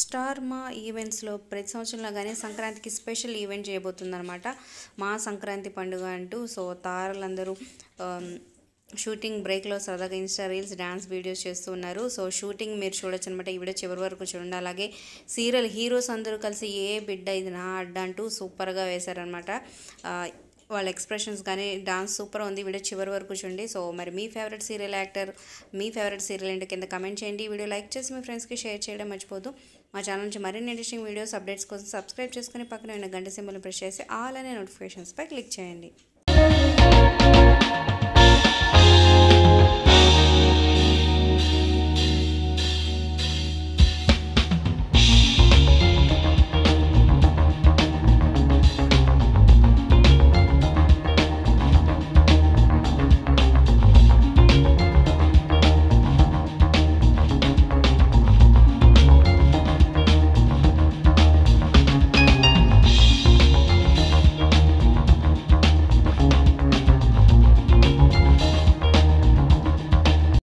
star మా ఈవెంట్స్లో ప్రతి సంవత్సరం లాగానే సంక్రాంతికి స్పెషల్ ఈవెంట్ చేయబోతుందన్నమాట మా సంక్రాంతి పండుగ అంటూ సో తారలందరూ ఆమ్, షూటింగ్ బ్రేక్లో సరదాగా ఇన్స్టా రీల్స్ డ్యాన్స్ వీడియోస్ చేస్తూ ఉన్నారు సో షూటింగ్ మీరు చూడొచ్చు అనమాట ఈ వీడియో చివరి వరకు చూడండి అలాగే సీరియల్ హీరోస్ అందరూ కలిసి ఏ బిడ్డ ఇది నా అడ్డ అంటూ సూపర్గా వేశారనమాట ఆ, వాళ్ళ ఎక్స్ప్రెషన్స్ కానీ డాన్స్ సూపర్ ఉంది వీడియో చివరి వరకు చూడండి సో మరి మీ ఫేవరెట్ సీరియల్ యాక్టర్ మీ ఫేవరెట్ సీరియల్ ఏంటి కింద కమెంట్ చేయండి ఈ వీడియో లైక్ చేసి మీ ఫ్రెండ్స్కి షేర్ చేయడం మర్చిపోదు మా ఛానల్ నుంచి మరిన్ని ఇంట్రెస్టింగ్ వీడియోస్ అప్డేట్స్ కోసం సబ్స్క్రైబ్ చేసుకుని పక్కన ఉన్న గంట సింబల్ ప్రెస్ చేసి ఆల్ అనే నోటిఫికేషన్స్పై క్లిక్ చేయండి